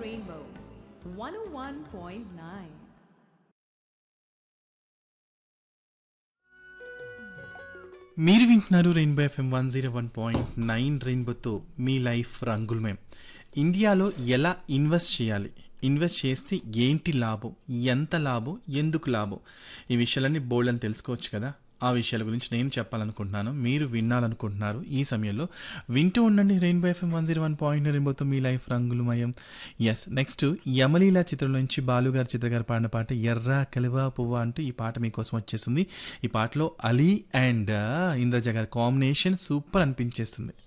Rainbow 101.9. మీరు వింటున్నారు rainbow FM one zero one point nine రెయిన్బోతో మీ లైఫ్ రంగులమయం ఇండియాలో ఎలా ఇన్వెస్ట్ చేయాలి ఇన్వెస్ట్ చేస్తే ఏంటి లాభం ఎంత లాభం ఎందుకు లాభం ఈ విషయాలన్నీ బోల్డ్ అని తెలుసుకోవచ్చు కదా ఆ విషయాల గురించి నేను చెప్పాలనుకుంటున్నాను మీరు వినాలనుకుంటున్నారు ఈ సమయంలో వింటూ ఉండండి rainbow FM one zero one point రెయిన్బోతో మీ లైఫ్ రంగులమయం ఎస్ నెక్స్ట్ యమలీల చిత్రం నుంచి బాలుగారు చిత్రగారు పాడిన పాట ఎర్ర కలువ పువ్వ అంటూ ఈ పాట మీకోసం వచ్చేసింది ఈ పాటలో అలీ అండ్ ఇంద్రజ గారి కాంబినేషన్ సూపర్ అనిపించేస్తుంది